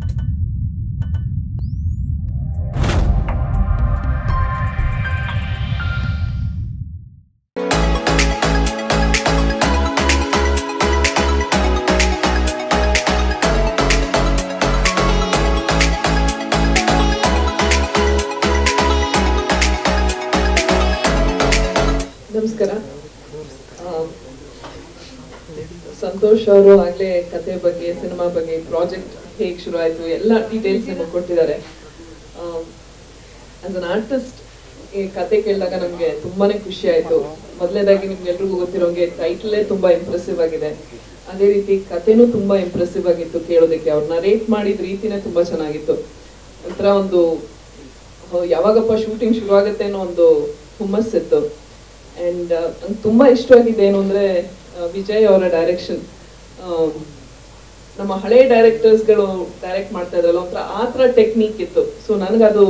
ನಮಸ್ಕಾರ ಆ, ಸಂತೋಷ್ ಅವರು ಆಗ್ಲೇ ಕತೆ ಬಗ್ಗೆ ಸಿನಿಮಾ ಬಗ್ಗೆ ಪ್ರಾಜೆಕ್ಟ್ ಹೇಗೆ ಶುರು ಆಯ್ತು ಎಲ್ಲ ಡೀಟೇಲ್ಸ್ ನಿಮಗೆ ಕೊಟ್ಟಿದ್ದಾರೆ ಆಸ್ ಅನ್ ಆರ್ಟಿಸ್ಟ್ ಈ ಕತೆ ಕೇಳಿದಾಗ ನಮಗೆ ತುಂಬಾನೇ ಖುಷಿ ಆಯ್ತು ಮೊದಲನೇದಾಗಿ ನಿಮ್ಗೆಲ್ರಿಗೂ ಗೊತ್ತಿರೋಂಗೆ ಟೈಟಲೇ ತುಂಬಾ ಇಂಪ್ರೆಸಿವ್ ಆಗಿದೆ ಅದೇ ರೀತಿ ಕತೆನೂ ತುಂಬಾ ಇಂಪ್ರೆಸಿವ್ ಆಗಿತ್ತು ಕೇಳೋದಕ್ಕೆ ಅವ್ರನ್ನ ರೇಟ್ ಮಾಡಿದ ರೀತಿನೇ ತುಂಬಾ ಚೆನ್ನಾಗಿತ್ತು ಒಂಥರ ಒಂದು ಹೋ, ಯಾವಾಗಪ್ಪ ಶೂಟಿಂಗ್ ಶುರು ಆಗುತ್ತೆ ಅನ್ನೋ ಒಂದು ಹುಮ್ಮಸ್ಸಿತ್ತು ಆ್ಯಂಡ್ ನಂಗೆ ತುಂಬ ಇಷ್ಟವಾಗಿದೆ ಏನು ಅಂದರೆ ವಿಜಯ್ ಅವರ ಡೈರೆಕ್ಷನ್ ನಮ್ಮ ಹಳೆ ಡೈರೆಕ್ಟರ್ಸ್ಗಳು ಡೈರೆಕ್ಟ್ ಮಾಡ್ತಾ ಇದ್ರಲ್ಲ ಒಂಥರ ಆ ಥರ ಟೆಕ್ನಿಕ್ ಇತ್ತು ಸೊ ನನಗದು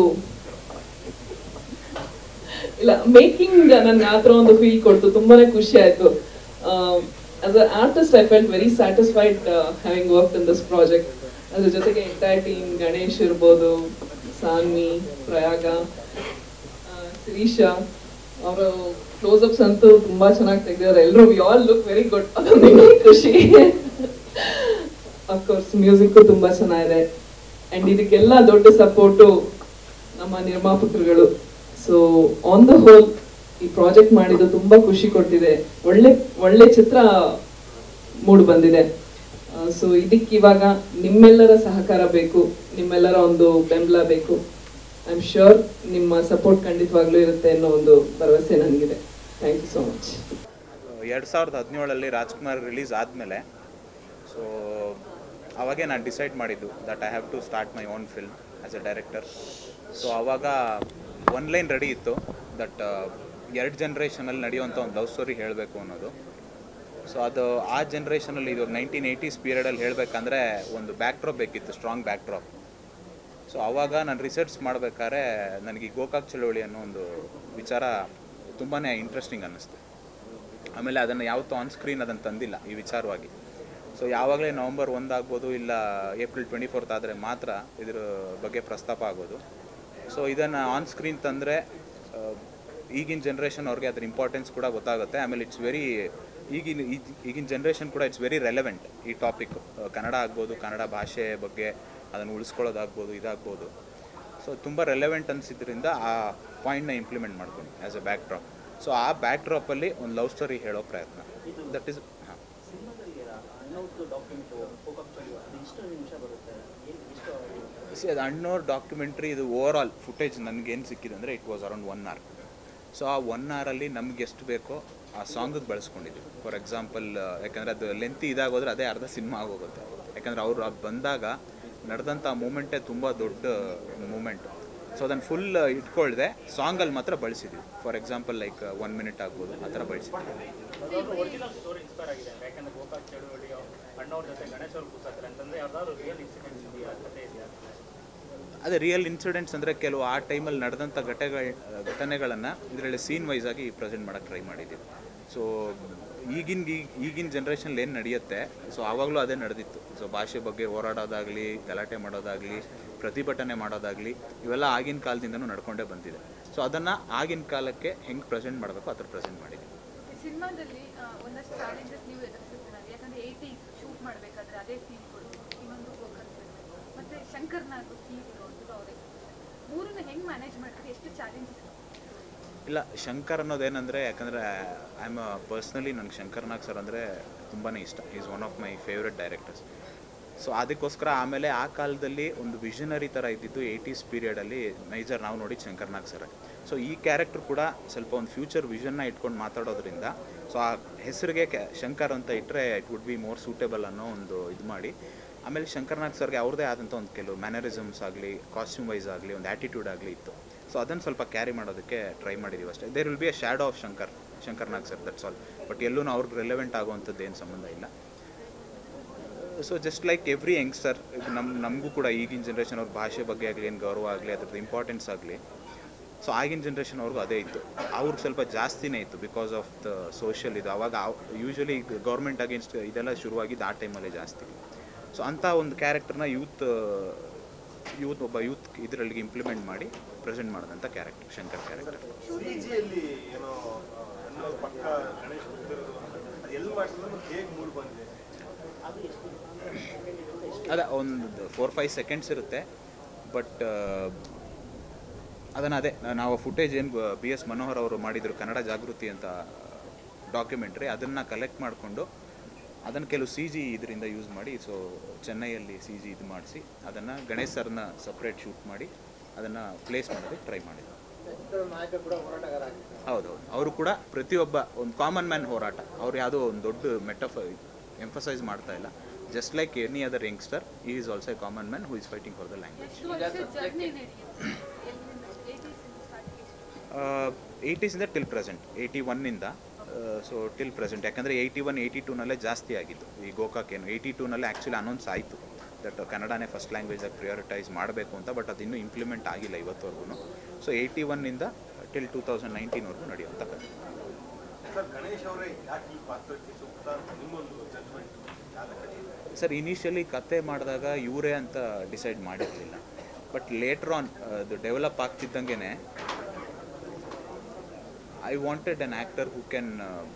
ಇಲ್ಲ ಮೇಕಿಂಗ್ ನನ್ಗೆ ಆ ಥರ ಒಂದು ಫೀಲ್ ಕೊಡ್ತು ತುಂಬಾನೇ ಖುಷಿ ಆಯ್ತು as a artist I felt very satisfied having work in this project ಅದ್ರ ಜೊತೆಗೆ ಎಂಟೈರ್ ಟೀಮ್ ಗಣೇಶ್ ಇರ್ಬೋದು ಸಾನ್ವಿ ಪ್ರಯಾಗ ಆ, ಶಿರೀಷಾ ಅವರು ಕ್ಲೋಸ್ ಅಪ್ಸ್ ಅಂತೂ ತುಂಬಾ ಚೆನ್ನಾಗಿ ತೆಗೆದಿದ್ದಾರೆ ಎಲ್ಲರೂ we all look very good ಅದೊಂದು ಇನ್ನೂ ಖುಷಿ ಅಫ್ಕೋರ್ಸ್ ಮ್ಯೂಸಿಕ್ಕು ತುಂಬಾ ಚೆನ್ನಾಗಿದೆ ಅಂಡ್ ಇದಕ್ಕೆಲ್ಲ ದೊಡ್ಡ ಸಪೋರ್ಟು ನಮ್ಮ ನಿರ್ಮಾಪಕರುಗಳು ಸೊ ಆನ್ ದ ಹೋಲ್ ಈ ಪ್ರಾಜೆಕ್ಟ್ ಮಾಡಿದ್ದು ತುಂಬಾ ಖುಷಿ ಕೊಟ್ಟಿದೆ ಒಳ್ಳೆ ಒಳ್ಳೆ ಚಿತ್ರ ಮೂಡ್ ಬಂದಿದೆ ಸೊ ಇದಕ್ಕೆ ಇವಾಗ ನಿಮ್ಮೆಲ್ಲರ ಸಹಕಾರ ಬೇಕು ನಿಮ್ಮೆಲ್ಲರ ಒಂದು ಬೆಂಬಲ ಬೇಕು ಐ ಆಮ್ ಶ್ಯೂರ್ ನಿಮ್ಮ ಸಪೋರ್ಟ್ ಖಂಡಿತವಾಗ್ಲೂ ಇರುತ್ತೆ ಅನ್ನೋ ಒಂದು ಭರವಸೆ ನನಗಿದೆ ಥ್ಯಾಂಕ್ ಯು ಸೋ ಮಚ್ ಎರಡು ಸಾವಿರದ ಹದಿನೇಳರಲ್ಲಿ ರಾಜ್ಕುಮಾರ್ ರಿಲೀಸ್ ಆದಮೇಲೆ ಸೊ ಅವಾಗೇ ನಾನು ಡಿಸೈಡ್ ಮಾಡಿದ್ದು that I have to start my own film as a director so ಆವಾಗ ಒನ್ ಲೈನ್ ರೆಡಿ ಇತ್ತು ದಟ್ ಎರಡು ಜನ್ರೇಷನಲ್ಲಿ ನಡೆಯುವಂಥ ಒಂದು ಲವ್ ಸ್ಟೋರಿ ಹೇಳಬೇಕು ಅನ್ನೋದು ಸೊ ಅದು ಆ ಜನ್ರೇಷನಲ್ಲಿ ಇದು ನೈನ್ಟೀನ್ ಏಯ್ಟೀಸ್ ಪೀರಿಯಡಲ್ಲಿ ಹೇಳಬೇಕಂದ್ರೆ ಒಂದು ಬ್ಯಾಕ್ ಡ್ರಾಪ್ ಬೇಕಿತ್ತು ಸ್ಟ್ರಾಂಗ್ ಬ್ಯಾಕ್ ಡ್ರಾಪ್ ಸೊ ಆವಾಗ ನಾನು ರಿಸರ್ಚ್ ಮಾಡಬೇಕಾದ್ರೆ ನನಗೆ ಈ ಗೋಕಾಕ್ ಚಳವಳಿ ಅನ್ನೋ ಒಂದು ವಿಚಾರ ತುಂಬಾ ಇಂಟ್ರೆಸ್ಟಿಂಗ್ ಅನ್ನಿಸ್ತು ಆಮೇಲೆ ಅದನ್ನು ಯಾವತ್ತೂ ಆನ್ ಸ್ಕ್ರೀನ್ ಅದನ್ನು ತಂದಿಲ್ಲ ಈ ವಿಚಾರವಾಗಿ ಸೊ ಯಾವಾಗಲೇ ನವಂಬರ್ ಒಂದಾಗ್ಬೋದು ಇಲ್ಲ ಏಪ್ರಿಲ್ ಟ್ವೆಂಟಿ ಫೋರ್ತ್ ಆದರೆ ಮಾತ್ರ ಇದ್ರ ಬಗ್ಗೆ ಪ್ರಸ್ತಾಪ ಆಗೋದು ಸೊ ಇದನ್ನು ಆನ್ ಸ್ಕ್ರೀನ್ ತಂದರೆ ಈಗಿನ ಜನ್ರೇಷನ್ ಅವ್ರಿಗೆ ಅದ್ರ ಇಂಪಾರ್ಟೆನ್ಸ್ ಕೂಡ ಗೊತ್ತಾಗುತ್ತೆ ಆಮೇಲೆ ಇಟ್ಸ್ ವೆರಿ ಈಗಿನ ಈಗ್- ಈಗಿನ ಜನ್ರೇಷನ್ ಕೂಡ ಇಟ್ಸ್ ವೆರಿ ರೆಲೆವೆಂಟ್ ಈ ಟಾಪಿಕ್ ಕನ್ನಡ ಆಗ್ಬೋದು ಕನ್ನಡ ಭಾಷೆ ಬಗ್ಗೆ ಅದನ್ನು ಉಳಿಸ್ಕೊಳ್ಳೋದಾಗ್ಬೋದು ಇದಾಗ್ಬೋದು ಸೊ ತುಂಬ ರೆಲೆವೆಂಟ್ ಅನಿಸಿದ್ರಿಂದ ಆ ಪಾಯಿಂಟ್ನ ಇಂಪ್ಲಿಮೆಂಟ್ ಮಾಡ್ಕೊಂಡು as a backdrop so ಆ ಬ್ಯಾಕ್ ಡ್ರಾಪಲ್ಲಿ ಒಂದು ಲವ್ ಸ್ಟೋರಿ ಹೇಳೋ ಪ್ರಯತ್ನ ದಟ್ ಈಸ್ ಹಾಂ ಸಿ ಅದು ಅಣ್ಣೋರ್ ಡಾಕ್ಯುಮೆಂಟ್ರಿ ಇದು ಓವರ್ ಆಲ್ ಫುಟೇಜ್ ನನಗೇನು ಸಿಕ್ಕಿದೆ ಅಂದರೆ it was around one hour so ಆ ಒನ್ ಅವರಲ್ಲಿ ನಮ್ಗೆ ಎಷ್ಟು ಬೇಕೋ ಆ ಸಾಂಗಿಗೆ ಬಳಸ್ಕೊಂಡಿದ್ವಿ ಫಾರ್ ಎಕ್ಸಾಂಪಲ್ ಯಾಕಂದರೆ ಅದು ಲೆಂತಿ ಇದಾಗೋದ್ರೆ ಅದೇ ಅರ್ಧ ಸಿನಿಮಾ ಆಗೋಗುತ್ತೆ ಯಾಕಂದರೆ ಅವರು ಅದು ಬಂದಾಗ ನಡೆದಂಥ ಮೂಮೆಂಟೇ ತುಂಬ ದೊಡ್ಡ ಮೂಮೆಂಟ್ ಸೊ ಅದನ್ನು ಫುಲ್ ಇಟ್ಕೊಳ್ದೆ ಸಾಂಗಲ್ಲಿ ಮಾತ್ರ ಬಳಸಿದ್ವಿ for example like one minute ಆಗ್ಬೋದು ಆ ಥರ ಬಳಸಿದ್ವಿ ಒರಿಜಿನಲ್ ಸ್ಟೋರಿ ಇನ್ಸ್ಪೈರ್ ಆಗಿದೆ ಯಾಕಂದ್ರೆ ಗೋಕಾಕ್ ಚಳುವಳಿ ಅಣ್ಣವ್ರ ಜೊತೆ ಗಣೇಶ್ ಅವ್ರು ಕೂತಾರೆ ಅಂತಂದ್ರೆ ಯಾವ್ದಾದ್ರು ರಿಯಲ್ ಇನ್ಸಿಡೆಂಟ್ಸ್ ಇದೆಯಾ ಕಥೆ ಇದೆಯಾ ಅದೇ ರಿಯಲ್ ಇನ್ಸಿಡೆಂಟ್ಸ್ ಅಂದರೆ ಕೆಲವು ಆ ಟೈಮಲ್ಲಿ ನಡೆದಂಥ ಘಟಗಳ ಘಟನೆಗಳನ್ನು ಇದರಲ್ಲಿ ಸೀನ್ ವೈಸ್ ಆಗಿ ಪ್ರೆಸೆಂಟ್ ಮಾಡೋಕ್ಕೆ ಟ್ರೈ ಮಾಡಿದ್ದೀವಿ ಸೊ ಈಗಿನ ಈಗಿನ ಜನ್ರೇಷನ್ಲಿ ಏನು ನಡೆಯುತ್ತೆ ಸೊ ಆವಾಗಲೂ ಅದೇ ನಡೆದಿತ್ತು ಸೊ ಭಾಷೆ ಬಗ್ಗೆ ಹೋರಾಡೋದಾಗಲಿ ಗಲಾಟೆ ಮಾಡೋದಾಗಲಿ ಪ್ರತಿಭಟನೆ ಮಾಡೋದಾಗಲಿ ಇವೆಲ್ಲ ಆಗಿನ ಕಾಲದಿಂದನೂ ನಡ್ಕೊಂಡೇ ಬಂದಿದೆ ಸೊ ಅದನ್ನು ಆಗಿನ ಕಾಲಕ್ಕೆ ಹೆಂಗೆ ಪ್ರೆಸೆಂಟ್ ಮಾಡಬೇಕು ಆ ಥರ ಪ್ರೆಸೆಂಟ್ ಮಾಡಿದ್ದೀವಿ ಸಿನಿಮಾದಲ್ಲಿ ಆ, ಒಂದಷ್ಟು ಚಾಲೆಂಜಸ್ ನೀವು ಎದುರಿಸಿರ್ತೀರ ಯಾಕಂದ್ರೆ ಏಯ್ಟಿ ಶೂಟ್ ಮಾಡಬೇಕಾದ್ರೆ ಅದೇ ಸೀನ್ಗಳು ಇನ್ನೊಂದು ಫೋಕಸ್ ಮತ್ತೆ ಶಂಕರ್ ನಾಗ್ ಸೀನ್ ಇರುವಂಥದ್ದು ಅವರೇ ಮೂರನ್ನ ಹೆಂಗ್ ಮ್ಯಾನೇಜ್ ಮಾಡ್ತೀರಿ ಎಷ್ಟು ಚಾಲೆಂಜಸ್ ಇಲ್ಲ ಶಂಕರ್ ಅನ್ನೋದೇನೆಂದರೆ ಯಾಕಂದರೆ ಐ ಆಮ್ ಪರ್ಸ್ನಲಿ ನಂಗೆ ಶಂಕರ್ ನಾಗ್ ಸರ್ ಅಂದರೆ ತುಂಬಾ ಇಷ್ಟ is one of my favourite directors so ಅದಕ್ಕೋಸ್ಕರ ಆಮೇಲೆ ಆ ಕಾಲದಲ್ಲಿ ಒಂದು ವಿಷನರಿ ಥರ ಇದ್ದಿದ್ದು ಏಯ್ಟೀಸ್ ಪೀರಿಯಡಲ್ಲಿ ನೈಜರ್ ನಾವು ನೋಡಿ ಶಂಕರ್ ನಾಗ್ ಸರ್ ಸೊ ಈ ಕ್ಯಾರೆಕ್ಟರ್ ಕೂಡ ಸ್ವಲ್ಪ ಒಂದು ಫ್ಯೂಚರ್ ವಿಷನ್ನ ಇಟ್ಕೊಂಡು ಮಾತಾಡೋದ್ರಿಂದ ಸೊ ಆ ಹೆಸರಿಗೆ ಕ್ಯಾ ಶಂಕರ್ ಅಂತ ಇಟ್ಟರೆ it would be more suitable ಅನ್ನೋ ಒಂದು ಇದು ಮಾಡಿ ಆಮೇಲೆ ಶಂಕರ್ ನಾಗ್ ಸರ್ಗೆ ಅವ್ರದ್ದೇ ಆದಂಥ ಒಂದು ಕೆಲವು ಮ್ಯಾನರಿಸಮ್ಸ್ ಆಗಲಿ ಕಾಸ್ಟ್ಯೂಮ್ ವೈಸ್ ಆಗಲಿ ಒಂದು ಆ್ಯಟಿಟ್ಯೂಡ್ ಆಗಲಿ ಇತ್ತು ಸೊ ಅದನ್ನು ಸ್ವಲ್ಪ ಕ್ಯಾರಿ ಮಾಡೋದಕ್ಕೆ ಟ್ರೈ ಮಾಡಿದ್ದೀವಿ ಅಷ್ಟೇ there will be a shadow of Shankar Shankar Nag sir that's all but ಎಲ್ಲೂ ಅವ್ರಿಗೆ ರೆಲೆವೆಂಟ್ ಆಗುವಂಥದ್ದು ಏನು ಸಂಬಂಧ ಇಲ್ಲ so just like every youngster ನಮ್ಮ ನಮಗೂ ಕೂಡ ಈಗಿನ ಜನ್ರೇಷನ್ ಅವ್ರ ಭಾಷೆ ಬಗ್ಗೆ ಆಗಲಿ ಏನು ಗೌರವ ಆಗಲಿ ಅದ್ರದ್ದು ಇಂಪಾರ್ಟೆನ್ಸ್ ಆಗಲಿ ಸೊ ಆಗಿನ ಜನ್ರೇಷನ್ ಅವ್ರಿಗೂ ಅದೇ ಇತ್ತು ಅವ್ರಿಗೆ ಸ್ವಲ್ಪ ಜಾಸ್ತಿನೇ ಇತ್ತು ಬಿಕಾಸ್ ಆಫ್ ದ ಸೋಷಿಯಲ್ ಇದು ಅವಾಗ ಯೂಶ್ವಲಿ ಗೌರ್ಮೆಂಟ್ ಅಗೇನ್ಸ್ಟ್ ಇದೆಲ್ಲ ಶುರುವಾಗಿದ್ದು ಆ ಟೈಮಲ್ಲೇ ಜಾಸ್ತಿ ಸೊ ಅಂಥ ಒಂದು ಕ್ಯಾರೆಕ್ಟರ್ನ ಯೂತ್ ಯೂತ್ ಒಬ್ಬ ಯೂತ್ ಇದರಲ್ಲಿ ಇಂಪ್ಲಿಮೆಂಟ್ ಮಾಡಿ ಪ್ರೆಸೆಂಟ್ ಮಾಡಿದಂಥ ಕ್ಯಾರೆಕ್ಟರ್ ಶಂಕರ್ ಕ್ಯಾರೆಕ್ಟರ್ ಸಿಜಿಯಲ್ಲಿ ಏನೋ ಆ, ಅನ್ನೋ ಪಕ್ಕ ಗಣೇಶ್ ಹುಟ್ಟಿರೋದು ಅದು ಎಲ್ಲಿ ಮಾಡಿಸಿದ್ರು ಮತ್ತೆ ಹೇಗೆ ಮೂಡ್ ಬಂದಿದೆ ಅದ ಒಂದು ಫೋರ್ ಫೈವ್ ಸೆಕೆಂಡ್ಸ್ ಇರುತ್ತೆ ಬಟ್ ಅದನ್ನು ಅದೇ ನಾವು ಫುಟೇಜ್ ಏನು ಬಿ ಎಸ್ ಮನೋಹರ್ ಅವರು ಮಾಡಿದರು ಕನ್ನಡ ಜಾಗೃತಿ ಅಂತ ಡಾಕ್ಯುಮೆಂಟ್ರಿ ಅದನ್ನು ಕಲೆಕ್ಟ್ ಮಾಡಿಕೊಂಡು ಅದನ್ನು ಕೆಲವು ಸಿ ಜಿ ಇದರಿಂದ ಯೂಸ್ ಮಾಡಿ ಸೊ ಚೆನ್ನೈಯಲ್ಲಿ ಸಿ ಜಿ ಇದು ಮಾಡಿಸಿ ಅದನ್ನು ಗಣೇಶ್ ಸರ್ನ ಸಪ್ರೇಟ್ ಶೂಟ್ ಮಾಡಿ ಅದನ್ನು ಪ್ಲೇಸ್ ಮಾಡೋದಕ್ಕೆ ಟ್ರೈ ಮಾಡಿದ್ರು ಹೌದೌದು ಅವರು ಕೂಡ ಪ್ರತಿಯೊಬ್ಬ ಒಂದು ಕಾಮನ್ ಮ್ಯಾನ್ ಹೋರಾಟ ಅವ್ರು ಯಾವುದೋ ಒಂದು ದೊಡ್ಡ ಮೆಟಫ ಎಂಫಸೈಸ್ ಮಾಡ್ತಾ ಇಲ್ಲ just like any other youngster ಈ is also a common man who is fighting for the language ಎಷ್ಟು ವರ್ಷದ ಜರ್ನಿ ನಡೆಯುತ್ತೆ ಎಲ್ಲಿಂದ ಏಯ್ಟೀಸಿಂದ ಸ್ಟಾರ್ಟ್ ಏಯ್ಟೀಸಿಂದ ಟಿಲ್ ಪ್ರೆಸೆಂಟ್ ಏಯ್ಟಿ ಒನ್ನಿಂದ ಸೊ ಟಿಲ್ ಪ್ರೆಸೆಂಟ್ ಯಾಕಂದರೆ ಏಯ್ಟಿ ಒನ್ ಏಯ್ಟಿ ಟೂನಲ್ಲೇ ಜಾಸ್ತಿ ಆಗಿತ್ತು ಈ ಗೋಕಾಕ್ ಏನು ಏಯ್ಟಿ ಟೂನಲ್ಲೇ ಆ್ಯಕ್ಚುಲಿ ಅನೌನ್ಸ್ ಆಯಿತು ದಟ್ ಕನ್ನಡನೇ ಫಸ್ಟ್ ಲ್ಯಾಂಗ್ವೇಜಾಗಿ ಪ್ರಿಯಾರಿಟೈಸ್ ಮಾಡಬೇಕು ಅಂತ ಬಟ್ ಅದು ಇನ್ನೂ ಇಂಪ್ಲಿಮೆಂಟ್ ಆಗಿಲ್ಲ ಇವತ್ತವರೆಗೂ ಸೊ ಏಯ್ಟಿ ಒನ್ನಿಂದ ಟಿಲ್ ಟೂ ತೌಸಂಡ್ ನೈನ್ಟೀನ್ವರೆಗೂ ನಡೆಯುವಂಥ ಕಥೆ ಸರ್ ಗಣೇಶ್ ಅವರೇ ಯಾಕೆ ಈ ಪಾತ್ರಕ್ಕೆ ಸೂಕ್ತ ಅಂತ ನಿಮ್ಮೊಂದು ಜಡ್ಜ್ಮೆಂಟ್ ಯಾವ್ದಕ್ಕೆ ಸರ್ ಇನಿಷಿಯಲಿ ಕತೆ ಮಾಡಿದಾಗ ಇವರೇ ಅಂತ ಡಿಸೈಡ್ ಮಾಡಿರಲಿಲ್ಲ ಬಟ್ ಲೇಟ್ರ್ ಆನ್ ಅದು ಡೆವಲಪ್ ಆಗ್ತಿದ್ದಂಗೆ I wanted an actor who can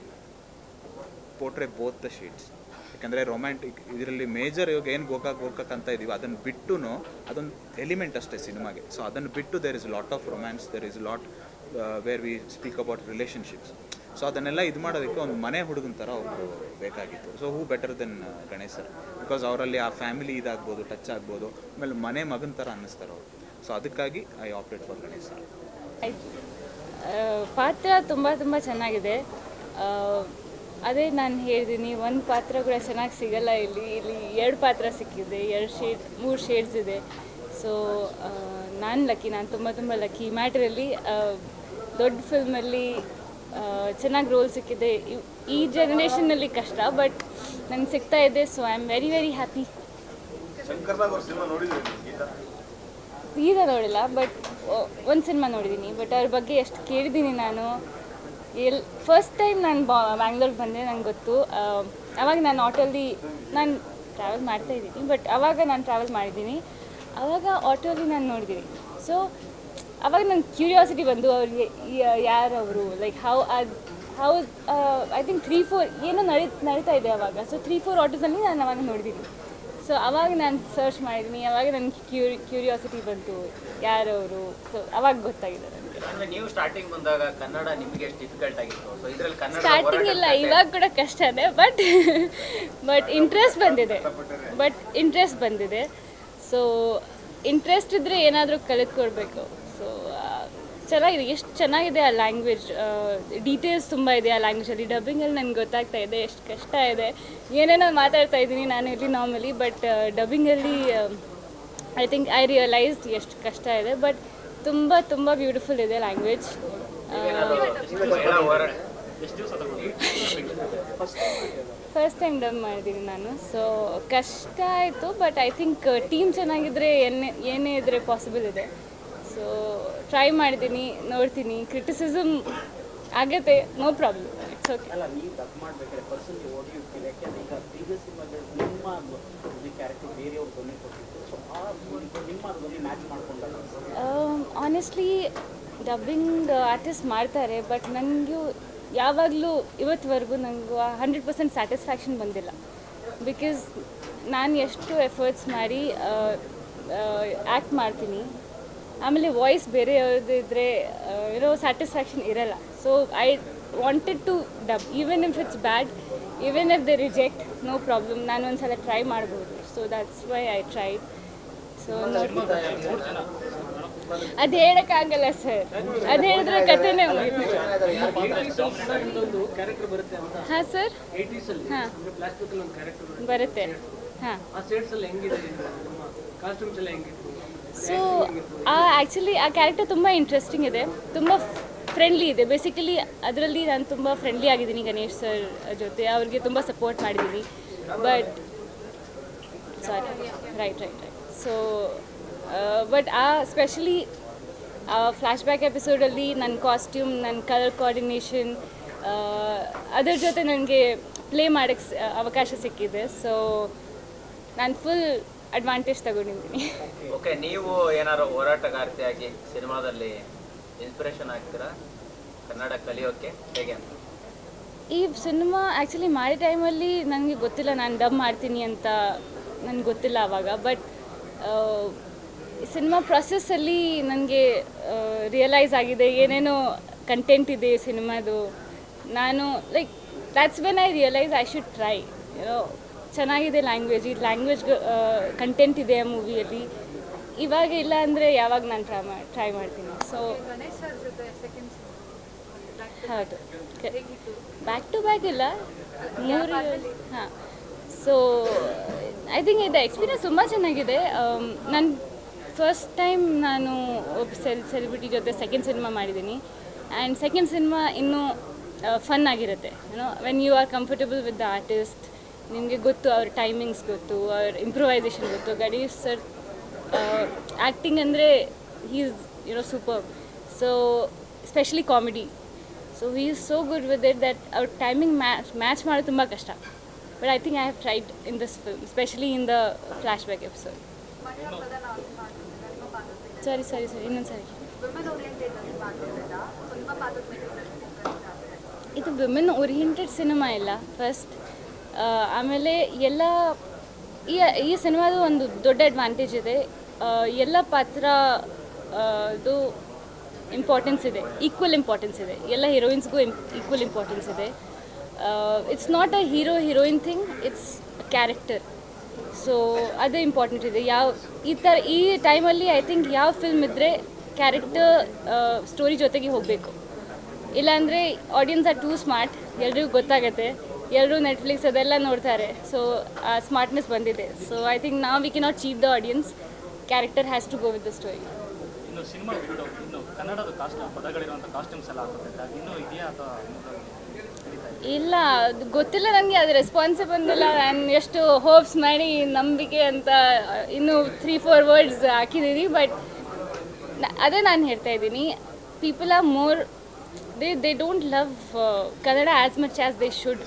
portray both the shades ಯಾಕಂದರೆ ರೊಮ್ಯಾಂಟಿಕ್ ಇದರಲ್ಲಿ ಮೇಜರ್ ಇವಾಗ ಏನು ಗೋಕಾಕ್ ಗೋಕಾಕ್ ಅಂತ ಇದೀವಿ ಅದನ್ನು ಬಿಟ್ಟು ಅದೊಂದು ಎಲಿಮೆಂಟ್ ಅಷ್ಟೇ ಸಿನಿಮಾಗೆ ಸೊ ಅದನ್ನು ಬಿಟ್ಟು there is lot of romance there is lot where we speak about relationships so ಅದನ್ನೆಲ್ಲ ಇದು ಮಾಡೋದಕ್ಕೆ ಒಂದು ಮನೆ ಹುಡುಗನ ಥರ ಒಬ್ಬರು ಬೇಕಾಗಿತ್ತು so who better then Ganesh sir because ಅವರಲ್ಲಿ ಆ ಫ್ಯಾಮಿಲಿ ಇದಾಗ್ಬೋದು ಟಚ್ ಆಗ್ಬೋದು ಆಮೇಲೆ ಮನೆ ಮಗನ ಥರ ಅನ್ನಿಸ್ತಾರೆ ಅವರು ಸೊ ಅದಕ್ಕಾಗಿ I opted for Ganesh sir ಆಯ್ತು ಆ, ಪಾತ್ರ ತುಂಬ ತುಂಬ ಚೆನ್ನಾಗಿದೆ ಆ, ಅದೇ ನಾನು ಹೇಳ್ತೀನಿ ಒಂದು ಪಾತ್ರ ಕೂಡ ಚೆನ್ನಾಗಿ ಸಿಗಲ್ಲ ಇಲ್ಲಿ ಇಲ್ಲಿ ಎರಡು ಪಾತ್ರ ಸಿಕ್ಕಿದೆ ಎರಡು ಶೇಡ್ ಮೂರು ಶೇಡ್ಸ್ ಇದೆ ಸೊ ನಾನು ಲಕ್ಕಿ ನಾನು ತುಂಬ ತುಂಬ ಲಕ್ಕಿ ಈ ಮ್ಯಾಟ್ರಲ್ಲಿ ದೊಡ್ಡ ಫಿಲ್ಮಲ್ಲಿ ಚೆನ್ನಾಗಿ ರೋಲ್ ಸಿಕ್ಕಿದೆ ಇವ್- ಈ ಜನ್ರೇಷನ್ನಲ್ಲಿ ಕಷ್ಟ ಬಟ್ ನಂಗೆ ಸಿಗ್ತಾ ಇದೆ so I am very very happy Shankar Nag ಅವ್ರ ಸಿನಿಮಾ ನೋಡಿದ್ರಿ ನೀವು ಗೀತಾ ಈಗ ನೋಡಿಲ್ಲ ಬಟ್ ಒಂದು ಸಿನಿಮಾ ನೋಡಿದ್ದೀನಿ ಬಟ್ ಅವ್ರ ಬಗ್ಗೆ ಎಷ್ಟು ಕೇಳಿದ್ದೀನಿ ನಾನು ಎಲ್ ಫಸ್ಟ್ ಟೈಮ್ ನಾನು ಬಾ ಬ್ಯಾಂಗ್ಳೂರ್ಗೆ ಬಂದೆ ನಂಗೆ ಗೊತ್ತು ಆ, ಅವಾಗ ನಾನು ಆಟೋಲ್ಲಿ ನಾನು ಟ್ರಾವೆಲ್ ಮಾಡ್ತಾ ಇದ್ದೀನಿ ಬಟ್ ಅವಾಗ ನಾನು ಟ್ರಾವೆಲ್ ಮಾಡಿದ್ದೀನಿ ಅವಾಗ ಆಟೋಲಿ ನಾನು ನೋಡಿದ್ದೀನಿ ಸೊ ಅವಾಗ ನಂಗೆ ಕ್ಯೂರಿಯಾಸಿಟಿ ಬಂದು ಅವ್ರಿಗೆ ಯಾರು ಅವರು ಲೈಕ್ ಹೌ ಅದು how I think three four ಏನೋ ನಡಿ ನಡೀತಾ ಇದೆ ಅವಾಗ ಸೊ ತ್ರೀ ಫೋರ್ ಆಟೋಸಲ್ಲಿ ನಾನು ಅವಾಗ ನೋಡಿದ್ದೀನಿ ಸೊ ಅವಾಗ ನಾನು ಸರ್ಚ್ ಮಾಡಿದ್ದೀನಿ ಅವಾಗ ನನಗೆ ಕ್ಯೂರಿ ಕ್ಯೂರಿಯಾಸಿಟಿ ಬಂತು ಯಾರವರು ಸೊ ಅವಾಗ ಗೊತ್ತಾಗಿದೆ ನನಗೆ ಅಂದ್ರೆ ನೀವು ಸ್ಟಾರ್ಟಿಂಗ್ ಬಂದಾಗ ಕನ್ನಡ ನಿಮಗೆ ಎಷ್ಟು ಡಿಫಿಕಲ್ಟ್ ಆಗಿತ್ತು ಸೊ ಇದ್ರಲ್ಲಿ ಕನ್ನಡ ಸ್ಟಾರ್ಟಿಂಗ್ ಇಲ್ಲ ಇವಾಗ ಕೂಡ ಕಷ್ಟನೇ ಬಟ್ ಬಟ್ ಇಂಟ್ರೆಸ್ಟ್ ಬಂದಿದೆ ಬಟ್ ಇಂಟ್ರೆಸ್ಟ್ ಬಂದಿದೆ ಸೊ ಇಂಟ್ರೆಸ್ಟ್ ಇದ್ದರೆ ಏನಾದರೂ ಕಲಿತ್ಕೊಡ್ಬೇಕು ಸೊ ಚೆನ್ನಾಗಿದೆ ಎಷ್ಟು ಚೆನ್ನಾಗಿದೆ ಆ ಲ್ಯಾಂಗ್ವೇಜ್ ಡೀಟೇಲ್ಸ್ ತುಂಬ ಇದೆ ಆ ಲ್ಯಾಂಗ್ವೇಜಲ್ಲಿ ಡಬ್ಬಿಂಗಲ್ಲಿ ನನಗೆ ಗೊತ್ತಾಗ್ತಾ ಇದೆ ಎಷ್ಟು ಕಷ್ಟ ಇದೆ ಏನೇನೋ ಮಾತಾಡ್ತಾ ಇದ್ದೀನಿ ನಾನು ಇಲ್ಲಿ ನಾರ್ಮಲಿ ಬಟ್ ಡಬ್ಬಿಂಗಲ್ಲಿ ಐ ಥಿಂಕ್ ಐ ರಿಯಲೈಸ್ಡ್ ಎಷ್ಟು ಕಷ್ಟ ಇದೆ ಬಟ್ ತುಂಬ ತುಂಬ ಬ್ಯೂಟಿಫುಲ್ ಇದೆ ಲ್ಯಾಂಗ್ವೇಜ್ ಎಷ್ಟು ದಿವಸ ತಗೊಂಡು ಫಸ್ಟ್ ಟೈಮ್ ಡಬ್ ಮಾಡಿದ್ದೀನಿ ನಾನು ಸೊ ಕಷ್ಟ ಆಯಿತು ಬಟ್ ಐ ಥಿಂಕ್ ಟೀಮ್ ಚೆನ್ನಾಗಿದ್ರೆ ಏನೇ ಏನೇ ಇದ್ರೆ ಪಾಸಿಬಲ್ ಇದೆ ಸೊ ಟ್ರೈ ಮಾಡಿದ್ದೀನಿ ನೋಡ್ತೀನಿ ಕ್ರಿಟಿಸಿಸಮ್ ಆಗತ್ತೆ ನೋ ಪ್ರಾಬ್ಲಮ್ ಇಟ್ಸ್ ಓಕೆ ಅಲ್ಲ ನೀವು ಡಬ್ ಮಾಡಬೇಕಾದ್ರೆ ಪರ್ಸನ್ಗೆ ಓಡಿ ಹೋಗ್ತೀವಿ ಯಾಕೆಂದ್ರೆ ಈಗ ಪ್ರೀವಿಯಸ್ ಸಿನಿಮಾಗಳು ನಿಮ್ಮ ಧ್ವನಿ ಕ್ಯಾರೆಕ್ಟರ್ ಬೇರೆಯವ್ರ ಧ್ವನಿ ಕೊಟ್ಟಿತ್ತು ಸೊ ಆ ಧ್ವನಿ- ನಿಮ್ಮ ಧ್ವನಿ ಮ್ಯಾಚ್ ಮಾಡ್ಕೊಂಡಾಗ ಆನೆಸ್ಟ್ಲಿ ಡಬ್ಬಿಂಗ್ ಆರ್ಟಿಸ್ಟ್ ಮಾಡ್ತಾರೆ ಬಟ್ ನನಗೂ ಯಾವಾಗಲೂ ಇವತ್ತುವರೆಗೂ ನನಗೂ ಹಂಡ್ರೆಡ್ ಪರ್ಸೆಂಟ್ ಸ್ಯಾಟಿಸ್ಫ್ಯಾಕ್ಷನ್ ಬಂದಿಲ್ಲ ಬಿಕಾಸ್ ನಾನು ಎಷ್ಟು ಎಫರ್ಟ್ಸ್ ಮಾಡಿ ಆ್ಯಕ್ಟ್ ಮಾಡ್ತೀನಿ ಆಮೇಲೆ ವಾಯ್ಸ್ ಬೇರೆಯವ್ರದ್ದಿದ್ರೆ ಏನೋ ಸ್ಯಾಟಿಸ್ಫ್ಯಾಕ್ಷನ್ ಇರಲ್ಲ so I wanted to dub even if it's bad even if they reject no problem ನಾನು ಒಂದ್ಸಲ ಟ್ರೈ ಮಾಡ್ಬೋದು so that's why I try so ಅದು ಹೇಳೋಕ್ಕಾಗಲ್ಲ ಸರ್ ಅದು ಹೇಳಿದ್ರೆ ಕಥೆನೇ ಮುಗೀತು ಒಂದು ಕ್ಯಾರೆಕ್ಟರ್ ಬರುತ್ತೆ ಅಂತ ಹಾಂ ಸರ್ ಏಯ್ಟೀಸ್ ಅಲ್ಲಿ ಹಾಂ ಫ್ಲಾಶ್ ಅಲ್ಲಿ ಒಂದು ಕ್ಯಾರೆಕ್ಟರ್ ಬರುತ್ತೆ ಹಾಂ ಆ ಸೆಟ್ಸ್ ಅಲ್ಲಿ ಹೆಂಗಿದೆ ನಿಮ್ಮ ಕಾಸ್ಟ್ಯೂಮ್ಸ್ ಎಲ್ಲ ಹೆಂಗಿತ್ತು ಸೊ ಆ ಆ್ಯಕ್ಚುಲಿ ಆ ಕ್ಯಾರೆಕ್ಟರ್ ತುಂಬ ಇಂಟ್ರೆಸ್ಟಿಂಗ್ ಇದೆ ತುಂಬ ಫ್ರೆಂಡ್ಲಿ ಇದೆ ಬೇಸಿಕಲಿ ಅದರಲ್ಲಿ ನಾನು ತುಂಬ ಫ್ರೆಂಡ್ಲಿ ಆಗಿದ್ದೀನಿ ಗಣೇಶ್ ಸರ್ ಜೊತೆ ಅವ್ರಿಗೆ ತುಂಬ ಸಪೋರ್ಟ್ ಮಾಡಿದ್ದೀನಿ but sorry right right right so but ಆ ಸ್ಪೆಷಲಿ ಆ ಫ್ಲ್ಯಾಶ್ ಬ್ಯಾಕ್ ಎಪಿಸೋಡಲ್ಲಿ ನನ್ನ ಕಾಸ್ಟ್ಯೂಮ್ ನನ್ನ ಕಲರ್ ಕೋಆರ್ಡಿನೇಷನ್ ಅದ್ರ ಜೊತೆ ನನಗೆ ಪ್ಲೇ ಮಾಡೋಕ್ಕೆ ಅವಕಾಶ ಸಿಕ್ಕಿದೆ ಸೊ ನಾನು ಫುಲ್ ಅಡ್ವಾಂಟೇಜ್ ತಗೊಂಡಿದ್ದೀನಿ ಓಕೆ ನೀವು ಏನಾದ್ರು ಹೋರಾಟಗಾರ್ತಿಯಾಗಿ ಸಿನಿಮಾದಲ್ಲಿ ಇನ್ಸ್ಪಿರೇಷನ್ ಆಗ್ತೀರಾ ಕನ್ನಡ ಕಲಿಯೋಕೆ ಹೇಗೆ ಅಂತ ಈ ಸಿನಿಮಾ ಆ್ಯಕ್ಚುಲಿ ಮಾಡಿ ಟೈಮಲ್ಲಿ ನನಗೆ ಗೊತ್ತಿಲ್ಲ ನಾನು ಡಬ್ ಮಾಡ್ತೀನಿ ಅಂತ ನನಗೆ ಗೊತ್ತಿಲ್ಲ ಆವಾಗ ಬಟ್ ಸಿನಿಮಾ ಪ್ರೊಸೆಸ್ಸಲ್ಲಿ ನನಗೆ ರಿಯಲೈಸ್ ಆಗಿದೆ ಏನೇನೋ ಕಂಟೆಂಟ್ ಇದೆ ಸಿನಿಮಾದು ನಾನು like that's when I realise I should try ಏನೋ ಚೆನ್ನಾಗಿದೆ ಲ್ಯಾಂಗ್ವೇಜ್ ಈ ಲ್ಯಾಂಗ್ವೇಜ್ ಕಂಟೆಂಟ್ ಇದೆ ಆ ಮೂವಿಯಲ್ಲಿ ಇವಾಗ ಇಲ್ಲ ಅಂದರೆ ಯಾವಾಗ ನಾನು ಟ್ರೈ ಮಾಡಿ ಟ್ರೈ ಮಾಡ್ತೀನಿ ಸೊ ಗಣೇಶ್ ಸರ್ ಜೊತೆ ಸೆಕೆಂಡ್ ಹೌದು ಬ್ಯಾಕ್ ಟು ಬ್ಯಾಕ್ ಇಲ್ಲ ಮೂರು ಹಾಂ ಸೊ ಐ ಥಿಂಕ್ ಇದು ಎಕ್ಸ್ಪೀರಿಯನ್ಸ್ ತುಂಬ ಚೆನ್ನಾಗಿದೆ ನನ್ನ ಫಸ್ಟ್ ಟೈಮ್ ನಾನು ಒಬ್ಬ ಸೆಲ್ ಸೆಲೆಬ್ರಿಟಿ ಜೊತೆ ಸೆಕೆಂಡ್ ಸಿನಿಮಾ ಮಾಡಿದ್ದೀನಿ ಆ್ಯಂಡ್ ಸೆಕೆಂಡ್ ಸಿನಿಮಾ ಇನ್ನೂ ಫನ್ ಆಗಿರುತ್ತೆ ಏನೋ when you are comfortable with the artist ನಿಮಗೆ ಗೊತ್ತು ಅವ್ರ ಟೈಮಿಂಗ್ಸ್ ಗೊತ್ತು ಅವ್ರ ಇಂಪ್ರೂವೈಸೇಷನ್ ಗೊತ್ತು ಗಣೇಶ್ ಸರ್ ಆ್ಯಕ್ಟಿಂಗ್ ಅಂದರೆ is you know super so specially comedy so we is so good with it that ಅವ್ರ ಟೈಮಿಂಗ್ ಮ್ಯಾಚ್ ಮ್ಯಾಚ್ ಮಾಡೋದು ತುಂಬ ಕಷ್ಟ but I think I have tried in this film specially in the flashback episode ಮಹಿಳಾ ಪ್ರಧಾನ ಮಾಡ್ತಿದ್ದಾರೆ ನಿಮ್ಮ ಪಾತ್ರದಲ್ಲಿ ಸರಿ ಸರಿ ಸರಿ ಇನ್ನೊಂದು ಸರಿ ವಿಮೆನ್ ಓರಿಯೆಂಟೆಡ್ ಪಾತ್ರದಿಂದ ಸೊ ನಿಮ್ಮ ಪಾತ್ರದ ಮೇಲೆ ಫೋಕಸ್ ಜಾಸ್ತಿ ಇದು ವಿಮೆನ್ ಓರಿಯೆಂಟೆಡ್ ಸಿನಿಮಾ ಇಲ್ಲ ಫಸ್ಟ್ ಆಮೇಲೆ ಎಲ್ಲ ಈ ಈ ಸಿನಿಮಾದು ಒಂದು ದೊಡ್ಡ ಅಡ್ವಾಂಟೇಜ್ ಇದೆ ಆ, ಎಲ್ಲ ಪಾತ್ರ ಆ, ಇದು ಇಂಪಾರ್ಟೆನ್ಸ್ ಇದೆ ಈಕ್ವಲ್ ಇಂಪಾರ್ಟೆನ್ಸ್ ಇದೆ ಎಲ್ಲ ಹೀರೋಯಿನ್ಸ್ಗೂ ಈಕ್ವಲ್ ಇಂಪಾರ್ಟೆನ್ಸ್ ಇದೆ it's not a hero heroine thing it's character so ಅದೇ ಇಂಪಾರ್ಟೆಂಟ್ ಇದೆ ಯಾವ ಈ ಥರ ಈ ಟೈಮಲ್ಲಿ ಐ ಥಿಂಕ್ ಯಾವ ಫಿಲ್ಮ್ ಇದ್ದರೆ ಕ್ಯಾರೆಕ್ಟರ್ ಸ್ಟೋರಿ ಜೊತೆಗೆ ಹೋಗಬೇಕು ಇಲ್ಲಾಂದರೆ ಆಡಿಯನ್ಸ್ ಆರ್ ಟೂ ಸ್ಮಾರ್ಟ್ ಎಲ್ರಿಗೂ ಗೊತ್ತಾಗತ್ತೆ ಎಲ್ಲರೂ ನೆಟ್ಫ್ಲಿಕ್ಸ್ ಅದೆಲ್ಲ ನೋಡ್ತಾರೆ ಸೊ ಆ ಸ್ಮಾರ್ಟ್ನೆಸ್ ಬಂದಿದೆ ಸೊ ಐ ಥಿಂಕ್ ನಾವು we can not cheat the audience character has to go with the story ಇನ್ನು ಸಿನಿಮಾ ಬಿಟ್ಟು ಇನ್ನು ಕನ್ನಡದ ಕಾಸ್ಟ್ ಪದಗಳಿರುವಂಥ ಕಾಸ್ಟ್ಯೂಮ್ಸ್ ಎಲ್ಲ ಹಾಕೋತಿದ್ರೆ ಅದು ಇನ್ನೂ ಇದೆಯಾ ಅಥವಾ ನಡೀತಾ ಇದೆ ಇಲ್ಲ ಅದು ಗೊತ್ತಿಲ್ಲ ನನಗೆ ಅದು ರೆಸ್ಪಾನ್ಸೇ ಬಂದಿಲ್ಲ ನಾನು ಎಷ್ಟು ಹೋಪ್ಸ್ ಮಾಡಿ ನಂಬಿಕೆ ಅಂತ ಇನ್ನೂ ತ್ರೀ ಫೋರ್ ವರ್ಡ್ಸ್ ಹಾಕಿದ್ದೀನಿ ಬಟ್ ಅದೇ ನಾನು ಹೇಳ್ತಾ ಇದ್ದೀನಿ people are more they they don't love Kannada as much as they should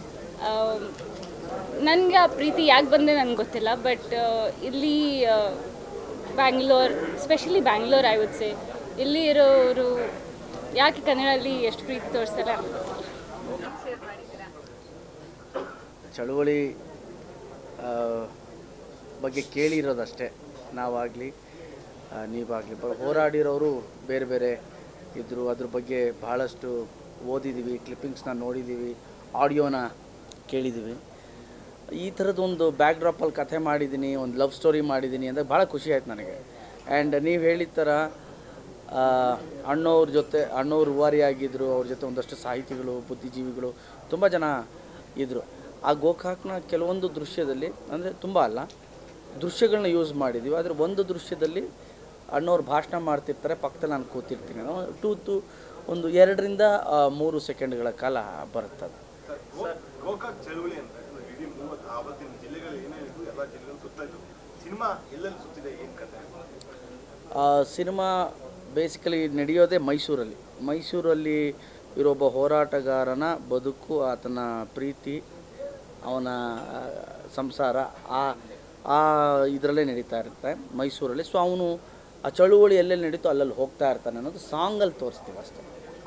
ನನಗೆ ಆ ಪ್ರೀತಿ ಯಾಕೆ ಬಂದೆ ನನಗೆ ಗೊತ್ತಿಲ್ಲ ಬಟ್ ಇಲ್ಲಿ Bangalore specially Bangalore I would say ಇಲ್ಲಿ ಇರೋರು ಯಾಕೆ ಕನ್ನಡದಲ್ಲಿ ಎಷ್ಟು ಪ್ರೀತಿ ತೋರಿಸ್ತಾರೆ ಶೇರ್ ಮಾಡಿದ್ದೀರಾ ಚಳುವಳಿ ಆ, ಬಗ್ಗೆ ಕೇಳಿರೋದಷ್ಟೇ ನಾವಾಗಲಿ ನೀವಾಗಲಿ ಬ ಹೋರಾಡಿರೋರು ಬೇರೆ ಬೇರೆ ಇದ್ದರು ಅದ್ರ ಬಗ್ಗೆ ಭಾಳಷ್ಟು ಓದಿದ್ದೀವಿ ಕ್ಲಿಪ್ಪಿಂಗ್ಸ್ನ ನೋಡಿದ್ದೀವಿ ಆಡಿಯೋನ ಕೇಳಿದ್ದೀವಿ ಈ ಥರದ್ದೊಂದು ಬ್ಯಾಕ್ ಡ್ರಾಪಲ್ಲಿ ಕಥೆ ಮಾಡಿದ್ದೀನಿ ಒಂದು ಲವ್ ಸ್ಟೋರಿ ಮಾಡಿದ್ದೀನಿ ಅಂದಾಗ ಭಾಳ ಖುಷಿ ಆಯ್ತು ನನಗೆ ಆ್ಯಂಡ್ ನೀವು ಹೇಳಿದ ಥರ ಆ, ಅಣ್ಣವ್ರ ಜೊತೆ ಅಣ್ಣವ್ರು ರೂವಾರಿ ಆಗಿದ್ದರು ಅವ್ರ ಜೊತೆ ಒಂದಷ್ಟು ಸಾಹಿತಿಗಳು ಬುದ್ಧಿಜೀವಿಗಳು ತುಂಬ ಜನ ಇದ್ದರು ಆ ಗೋಕಾಕ್ನ ಕೆಲವೊಂದು ದೃಶ್ಯದಲ್ಲಿ ಅಂದರೆ ತುಂಬ ಅಲ್ಲ ದೃಶ್ಯಗಳನ್ನ ಯೂಸ್ ಮಾಡಿದ್ದೀವಿ ಆದರೆ ಒಂದು ದೃಶ್ಯದಲ್ಲಿ ಅಣ್ಣವ್ರು ಭಾಷಣ ಮಾಡ್ತಿರ್ತಾರೆ ಪಕ್ಕದಲ್ಲಿ ನಾನು ಕೂತಿರ್ತೀನಿ ಟೂ ಟು ಒಂದು ಎರಡರಿಂದ ಆ, ಮೂರು ಸೆಕೆಂಡ್ಗಳ ಕಾಲ ಬರುತ್ತದೆ ಸರ್, ಗೋ- ಗೋಕಾಕ್ ಚಳುವಳಿ ಅಂತ ಅಂದ್ರೆ ಇಡೀ ಮೂವತ್ತು ಆವತ್ತಿನ ಜಿಲ್ಲೆಗಳು ಏನೇನಿತ್ತು ಎಲ್ಲ ಜಿಲ್ಲೆಗಳು ಸುತ್ತಾಯಿತು ಸಿನಿಮಾ ಎಲ್ಲೆಲ್ಲಿ ಸುತ್ತಿದೆ ಏನು ಕತೆ ಆ ಸಿನಿಮಾ ಬೇಸಿಕಲಿ ನಡೆಯೋದೇ ಮೈಸೂರಲ್ಲಿ ಮೈಸೂರಲ್ಲಿ ಇರೊಬ್ಬ ಹೋರಾಟಗಾರನ ಬದುಕು ಆತನ ಪ್ರೀತಿ ಅವನ ಆ, ಸಂಸಾರ ಆ ಆ ಇದರಲ್ಲೇ ನಡೀತಾ ಇರುತ್ತೆ ಮೈಸೂರಲ್ಲಿ ಸೊ ಅವನು ಆ ಚಳುವಳಿ ಎಲ್ಲೆಲ್ಲಿ ನಡೀತೋ ಅಲ್ಲಲ್ಲಿ ಹೋಗ್ತಾ ಇರ್ತಾನೆ ಅನ್ನೋದು ಸಾಂಗಲ್ಲಿ ತೋರಿಸ್ತೀವಿ ಅಷ್ಟೇ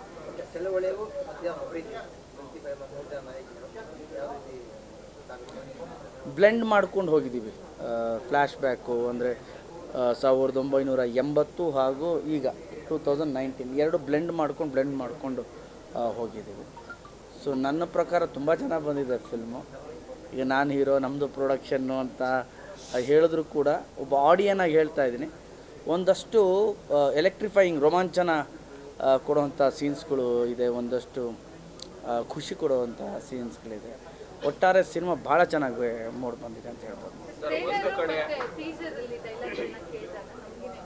ಬ್ಲೆಂಡ್ ಮಾಡ್ಕೊಂಡು ಹೋಗಿದ್ದೀವಿ ಫ್ಲ್ಯಾಶ್ ಬ್ಯಾಕು ಅಂದರೆ ಸಾವಿರದ ಒಂಬೈನೂರ ಎಂಬತ್ತು ಹಾಗೂ ಈಗ ಟೂ ತೌಸಂಡ್ ನೈನ್ಟೀನ್ ಎರಡು ಬ್ಲೆಂಡ್ ಮಾಡ್ಕೊಂಡು ಬ್ಲೆಂಡ್ ಮಾಡಿಕೊಂಡು ಹೋಗಿದ್ದೀವಿ ಸೊ ನನ್ನ ಪ್ರಕಾರ ತುಂಬ ಚೆನ್ನಾಗಿ ಬಂದಿದೆ ಫಿಲ್ಮು ಈಗ ನಾನು ಹೀರೋ ನಮ್ಮದು ಪ್ರೊಡಕ್ಷನ್ನು ಅಂತ ಹೇಳಿದ್ರು ಕೂಡ ಒಬ್ಬ ಆಡಿಯನಾಗಿ ಹೇಳ್ತಾ ಇದ್ದೀನಿ ಒಂದಷ್ಟು ಎಲೆಕ್ಟ್ರಿಫೈಯಿಂಗ್ ರೋಮಾಂಚನ ಆ, ಕೊಡುವಂಥ ಸೀನ್ಸ್ಗಳು ಇದೆ ಒಂದಷ್ಟು ಆ, ಖುಷಿ ಕೊಡುವಂಥ ಸೀನ್ಸ್ಗಳಿದೆ ಒಟ್ಟಾರೆ ಸಿನಿಮಾ ಭಾಳ ಚೆನ್ನಾಗಿ ಮೂಡ್ ಬಂದಿದೆ ಅಂತ ಹೇಳ್ಬೋದು ಟೀಸರ್ ಅಲ್ಲಿ ಡೈಲಾಗ್ ಅನ್ನ ಕೇಳಿದಾಗ ನಮ್ಗೇನೆ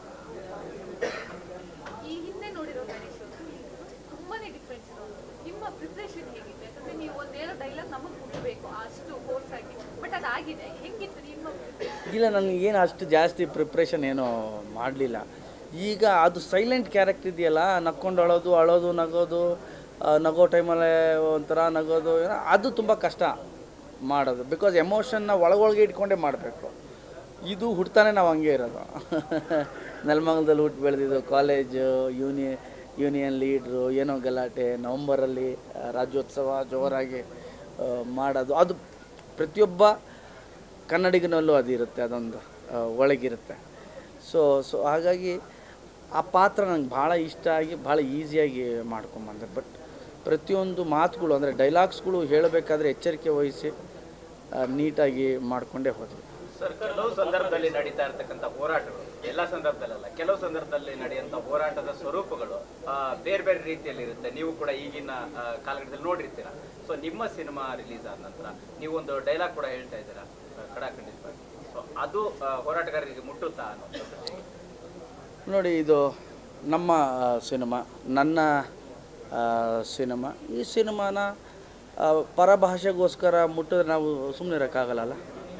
ಈ ಹಿಂದೆ ನೋಡಿರೋ ಗಣೇಶ್ ಅವರು ತುಂಬಾನೇ ಡಿಫ್ರೆನ್ಸ್ ನಿಮ್ಮ ಪ್ರಿಪ್ರೇಷನ್ ಹೇಗಿದೆ ಯಾಕಂದ್ರೆ ನೀವು ಒಂದೇನೋ ಡೈಲಾಗ್ ನಮಗೆ ಮುಟ್ಟಬೇಕು ಅಷ್ಟು ಫೋರ್ಸ್ ಆಗಿ ಬಟ್ ಅದಾಗಿದೆ ಹೆಂಗಿತ್ತು ನಿಮ್ಮ preparation? ಇಲ್ಲ ನನಗೆ ಏನು ಅಷ್ಟು ಜಾಸ್ತಿ ಪ್ರಿಪ್ರೇಷನ್ ಏನೂ ಮಾಡಲಿಲ್ಲ ಈಗ ಅದು ಸೈಲೆಂಟ್ ಕ್ಯಾರೆಕ್ಟರ್ ಇದೆಯಲ್ಲ ನಕ್ಕೊಂಡು ಅಳೋದು ಅಳೋದು ನಗೋದು ಆ, ನಗೋ ಟೈಮಲ್ಲೇ ಒಂಥರ ನಗೋದು ಏನೋ ಅದು ತುಂಬ ಕಷ್ಟ ಮಾಡೋದು ಬಿಕಾಸ್ ಎಮೋಷನ್ನ ಒಳಗೊಳಗೆ ಇಟ್ಕೊಂಡೇ ಮಾಡಬೇಕು ಇದು ಹುಡ್ತಾನೆ ನಾವು ಹಂಗೆ ಇರೋದು ನೆಲಮಂಗಲದಲ್ಲಿ ಹುಟ್ಟು ಬೆಳೆದಿದ್ದು ಕಾಲೇಜು ಯೂನಿ ಯೂನಿಯನ್ ಲೀಡ್ರು ಏನೋ ಗಲಾಟೆ ನವಂಬರಲ್ಲಿ ಆ, ರಾಜ್ಯೋತ್ಸವ ಜೋರಾಗಿ ಆ, ಮಾಡೋದು ಅದು ಪ್ರತಿಯೊಬ್ಬ ಕನ್ನಡಿಗನಲ್ಲೂ ಅದು ಇರುತ್ತೆ ಅದೊಂದು ಆ, ಒಳಗಿರುತ್ತೆ ಸೊ ಸೊ ಹಾಗಾಗಿ ಆ ಪಾತ್ರ ನಂಗೆ ಭಾಳ ಇಷ್ಟ ಆಗಿ ಭಾಳ ಈಸಿಯಾಗಿ ಮಾಡ್ಕೊಂಬಂದೆ ಬಟ್ ಪ್ರತಿಯೊಂದು ಮಾತುಗಳು ಅಂದರೆ ಡೈಲಾಗ್ಸ್ಗಳು ಹೇಳಬೇಕಾದ್ರೆ ಎಚ್ಚರಿಕೆ ವಹಿಸಿ ಆ, ನೀಟಾಗಿ ಮಾಡಿಕೊಂಡೇ ಹೋದ್ವಿ ಸರ್ ಕೆಲವು ಸಂದರ್ಭದಲ್ಲಿ ನಡೀತಾ ಇರ್ತಕ್ಕಂಥ ಹೋರಾಟಗಳು ಎಲ್ಲ ಸಂದರ್ಭದಲ್ಲಲ್ಲ ಕೆಲವು ಸಂದರ್ಭದಲ್ಲಿ ನಡೆಯುವಂಥ ಹೋರಾಟದ ಸ್ವರೂಪಗಳು ಆ, ಬೇರೆ ಬೇರೆ ರೀತಿಯಲ್ಲಿ ಇರುತ್ತೆ ನೀವು ಕೂಡ ಈಗಿನ ಆ, ಕಾಲಘಟ್ಟದಲ್ಲಿ ನೋಡಿರ್ತೀರ ಸೊ ನಿಮ್ಮ ಸಿನಿಮಾ ರಿಲೀಸ್ ಆದ ನಂತರ ನೀವು ಒಂದು ಡೈಲಾಗ್ ಕೂಡ ಹೇಳ್ತಾ ಇದ್ದೀರಾ ಆ, ಖಡಾಖಂಡಿತವಾಗಿ ಸೊ ಅದು ಆ, ಹೋರಾಟಗಾರರಿಗೆ ಮುಟ್ಟುತ್ತಾ ಅನ್ನೋದು ನೋಡಿ ಇದು ನಮ್ಮ ಆ, ಸಿನಿಮಾ ನನ್ನ ಆ, ಸಿನಿಮಾ ಈ ಸಿನಿಮಾನ ಆ, ಪರಭಾಷೆಗೋಸ್ಕರ ಮುಟ್ಟಿದ್ರೆ ನಾವು ಸುಮ್ಮನೆ ಇರೋಕ್ಕಾಗಲ್ಲ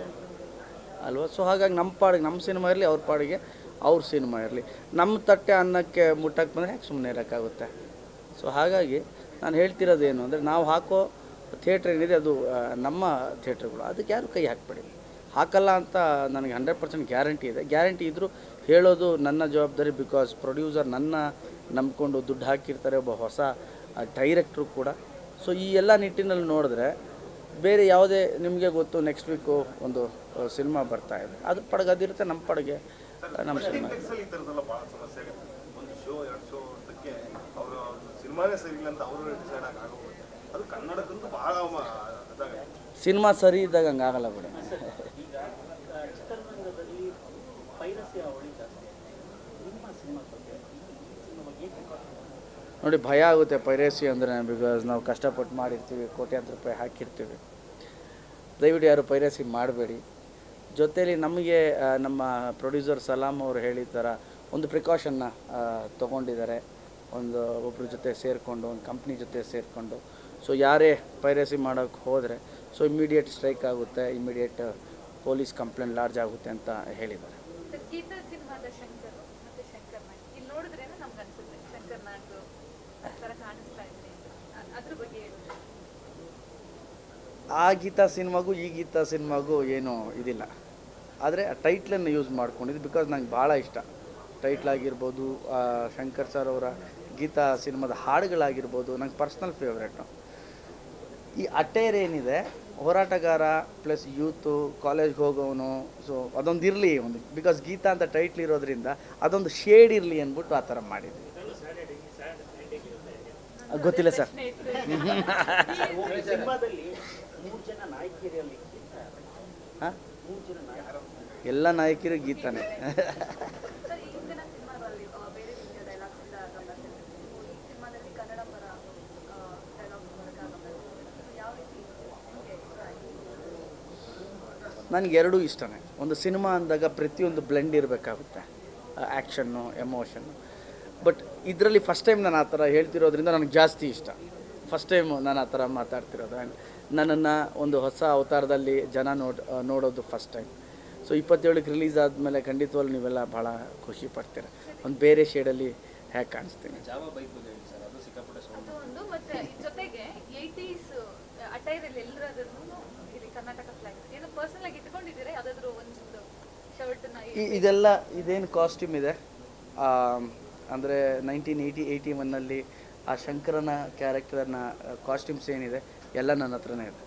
ಅಲ್ವಾ ಸೊ ಹಾಗಾಗಿ ನಮ್ಮ ಪಾಡಿಗೆ ನಮ್ಮ ಸಿನಿಮಾ ಇರಲಿ ಅವ್ರ ಪಾಡಿಗೆ ಅವ್ರ ಸಿನಿಮಾ ಇರಲಿ ನಮ್ಮ ತಟ್ಟೆ ಅನ್ನಕ್ಕೆ ಮುಟ್ಟಕ್ಕೆ ಬಂದರೆ ಯಾಕೆ ಸುಮ್ಮನೆ ಇರೋಕ್ಕಾಗುತ್ತೆ ಸೊ ಹಾಗಾಗಿ ನಾನು ಹೇಳ್ತಿರೋದು ಏನು ಅಂದರೆ ನಾವು ಹಾಕೋ ಥಿಯೇಟ್ರ್ ಏನಿದೆ ಅದು ಆ, ನಮ್ಮ ಥಿಯೇಟ್ರ್ಗಳು ಅದಕ್ಕೆ ಯಾರು ಕೈ ಹಾಕಬೇಡಿ ಹಾಕಲ್ಲ ಅಂತ ನನಗೆ ಹಂಡ್ರೆಡ್ ಪರ್ಸೆಂಟ್ ಗ್ಯಾರಂಟಿ ಇದೆ ಗ್ಯಾರಂಟಿ ಇದ್ದರೂ ಹೇಳೋದು ನನ್ನ ಜವಾಬ್ದಾರಿ ಬಿಕಾಸ್ ಪ್ರೊಡ್ಯೂಸರ್ ನನ್ನ ನಂಬ್ಕೊಂಡು ದುಡ್ಡು ಹಾಕಿರ್ತಾರೆ ಒಬ್ಬ ಹೊಸ ಡೈರೆಕ್ಟ್ರು ಕೂಡ ಸೊ ಈ ಎಲ್ಲ ನಿಟ್ಟಿನಲ್ಲಿ ನೋಡಿದ್ರೆ ಬೇರೆ ಯಾವುದೇ ನಿಮಗೆ ಗೊತ್ತು ನೆಕ್ಸ್ಟ್ ವೀಕು ಒಂದು ಸಿನಿಮಾ ಬರ್ತಾ ಇದೆ ಅದ್ರ ಪಡಗೆ ಅದಿರುತ್ತೆ ನಮ್ಮ ಪಡಗೆ ನಮ್ಮ ಸಿನಿಮಾ ಈ ಥರದ್ದೆಲ್ಲ ಭಾಳ ಸಮಸ್ಯೆ ಆಗುತ್ತೆ ಒಂದು ಶೋ ಎರಡು ಶೋ ಅಂತಕ್ಕೆ ಅವರು ಸಿನಿಮಾನೇ ಸರಿ ಇಲ್ಲ ಅಂತ ಅವರು ಡಿಸೈಡ್ ಆಗಿ ಆಗೋಗುತ್ತೆ ಅದು ಕನ್ನಡಕ್ಕಂತೂ ಭಾಳ ಅದಾಗುತ್ತೆ ಸಿನಿಮಾ ಸರಿ ಇದ್ದಾಗ ಹಂಗೆ ಆಗಲ್ಲ ಬಿಡಿ ಈಗ ಆ, ಚಿತ್ರರಂಗದಲ್ಲಿ ಪೈರಸಿ ಅವಳಿ ಜಾಸ್ತಿ ನಿಮ್ಮ ಸಿನಿಮಾ ಬಗ್ಗೆ ಈ ಸಿನಿಮಾ ಬಗ್ಗೆ ಏಕೆ ಕಾನ್ಫಿಡೆನ್ಸ್ ನೋಡಿ ಭಯ ಆಗುತ್ತೆ ಪೈರೇಸಿ ಅಂದರೆ ಬಿಕಾಸ್ ನಾವು ಕಷ್ಟಪಟ್ಟು ಮಾಡಿರ್ತೀವಿ ಕೋಟ್ಯಾಂತರ ರೂಪಾಯಿ ಹಾಕಿರ್ತೀವಿ ದಯವಿಟ್ಟು ಯಾರು ಪೈರೇಸಿ ಮಾಡಬೇಡಿ ಜೊತೆಲಿ ನಮಗೆ ಆ, ನಮ್ಮ ಪ್ರೊಡ್ಯೂಸರ್ ಸಲಾಮ್ ಅವರು ಹೇಳಿದ ಥರ ಒಂದು ಪ್ರಿಕಾಷನ್ನ ತೊಗೊಂಡಿದ್ದಾರೆ ಒಂದು ಒಬ್ಬರ ಜೊತೆ ಸೇರಿಕೊಂಡು ಒಂದು ಕಂಪ್ನಿ ಜೊತೆ ಸೇರಿಕೊಂಡು ಸೊ ಯಾರೇ ಪೈರೇಸಿ ಮಾಡೋಕ್ಕೆ ಹೋದರೆ ಸೊ ಇಮ್ಮಿಡಿಯೇಟ್ ಸ್ಟ್ರೈಕ್ ಆಗುತ್ತೆ ಇಮ್ಮಿಡಿಯೇಟ್ ಪೊಲೀಸ್ ಕಂಪ್ಲೇಂಟ್ ಲಾರ್ಜ್ ಆಗುತ್ತೆ ಅಂತ ಹೇಳಿದ್ದಾರೆ ಸರ್, ಗೀತಾ ಸಿನಿಮಾದ ಶಂಕರ್ ಮತ್ತೆ ಶಂಕರ್ ನಾಗ್ ಇಲ್ಲಿ ನೋಡಿದ್ರೇನೆ ನಮ್ಗೆ ಅನ್ಸುತ್ತೆ ಶಂಕರ್ ನಾಗ್ ತರ ಕಾಣಿಸ್ತಾ ಇದ್ರೆ ಅ- ಅದ್ರ ಬಗ್ಗೆ ಹೇಳಿ ಆ ಗೀತಾ ಸಿನಿಮಾಗೂ ಈ ಗೀತಾ ಸಿನಿಮಾಗೂ ಏನು ಇದಿಲ್ಲ ಆದರೆ ಆ ಟೈಟ್ಲನ್ನು ಯೂಸ್ ಮಾಡ್ಕೊಂಡಿದ್ದು ಬಿಕಾಸ್ ನಂಗೆ ಭಾಳ ಇಷ್ಟ ಟೈಟ್ಲ್ ಆಗಿರ್ಬೋದು ಆ ಶಂಕರ್ ಸರ್ ಅವರ ಗೀತಾ ಸಿನಿಮಾದ ಹಾಡುಗಳಾಗಿರ್ಬೋದು ನಂಗೆ ಪರ್ಸ್ನಲ್ ಫೇವ್ರೇಟು ಈ ಅಟೇರ್ ಏನಿದೆ ಹೋರಾಟಗಾರ ಪ್ಲಸ್ ಯೂತು ಕಾಲೇಜ್ಗೆ ಹೋಗೋನು ಸೊ ಅದೊಂದು ಇರಲಿ ಒಂದು ಬಿಕಾಸ್ ಗೀತಾ ಅಂತ ಟೈಟ್ಲ್ ಇರೋದ್ರಿಂದ ಅದೊಂದು ಶೇಡ್ ಇರಲಿ ಅಂದ್ಬಿಟ್ಟು ಆ ಥರ ಮಾಡಿದ್ವಿ ಗೊತ್ತಿಲ್ಲ ಸರ್ ಸಿನಿಮಾದಲ್ಲಿ ಮೂರು ಜನ ನಾಯಕಿಯರಲ್ಲಿ ಹಾಂ ಮೂರು ಜನ ನಾಯಕರು ಎಲ್ಲ ನಾಯಕಿರು ಗೀತಾನೇ ಸರ್ ಈ ಹಿಂದಿನ ಸಿನಿಮಾಗಳಲ್ಲಿ ಆ, ಬೇರೆ ರೀತಿಯ ಡೈಲಾಗ್ಸ್ ಎಲ್ಲ ಗಮನ ಸೆಳೆದಿದೆ. ಈ ಸಿನಿಮಾದಲ್ಲಿ ಕನ್ನಡ ಪರ ಡೈಲಾಗ್ಸ್ ಬರೋಕ್ಕಾಗಲ್ಲ ಯಾವ ರೀತಿ ನಿಮಗೆ ಇಷ್ಟ ಆಯ್ತು ನನಗೆ ಎರಡೂ ಇಷ್ಟನೇ ಒಂದು ಸಿನಿಮಾ ಅಂದಾಗ ಪ್ರತಿಯೊಂದು ಬ್ಲೆಂಡ್ ಇರಬೇಕಾಗುತ್ತೆ ಆ್ಯಕ್ಷನ್ನು ಎಮೋಷನ್ನು ಬಟ್ ಇದರಲ್ಲಿ ಫಸ್ಟ್ ಟೈಮ್ ನಾನು ಆ ಥರ ಹೇಳ್ತಿರೋದ್ರಿಂದ ನನಗೆ ಜಾಸ್ತಿ ಇಷ್ಟ ಫಸ್ಟ್ ಟೈಮ್ ನಾನು ಆ ಥರ ಮಾತಾಡ್ತಿರೋದು ಆ್ಯಂಡ್ ನನ್ನನ್ನು ಒಂದು ಹೊಸ ಅವತಾರದಲ್ಲಿ ಜನ ನೋಡ್ ಆ, ನೋಡೋದು ಫಸ್ಟ್ ಟೈಮ್ ಸೊ ಇಪ್ಪತ್ತೇಳಕ್ಕೆ ರಿಲೀಸ್ ಆದಮೇಲೆ ಖಂಡಿತವಾಗ್ಲೂ ನೀವೆಲ್ಲ ಭಾಳ ಖುಷಿ ಪಡ್ತೀರ ಒಂದು ಬೇರೆ ಶೇಡಲ್ಲಿ ಹೇಗೆ ಕಾಣಿಸ್ತೀನಿ ಅದು ಒಂದು ಮತ್ತೆ ಇದ್ ಜೊತೆಗೆ ಏಯ್ಟೀಸ್ ಅಟೈರಲ್ಲಿ ಎಲ್ಲರದನ್ನು ಇಲ್ಲಿ ಕರ್ನಾಟಕ ಫ್ಲಾಗ್ ಏನೋ ಪರ್ಸನಲ್ ಆಗಿ ಇಟ್ಕೊಂಡಿದ್ದೀರಾ ಯಾವ್ದಾದ್ರು ಒಂದು ಶರ್ಟ್ನ ಈ- ಇದೆಲ್ಲ ಇದೇನು ಕಾಸ್ಟ್ಯೂಮ್ ಇದೆ ಅಂದರೆ ನೈನ್ಟೀನ್ ಏಯ್ಟಿ ಏಯ್ಟಿ ಒನ್ನಲ್ಲಿ ಆ ಶಂಕರನ ಕ್ಯಾರೆಕ್ಟರ್ನ ಕಾಸ್ಟ್ಯೂಮ್ಸ್ ಏನಿದೆ ಎಲ್ಲ ನನ್ನ ಹತ್ರನೇ ಇದೆ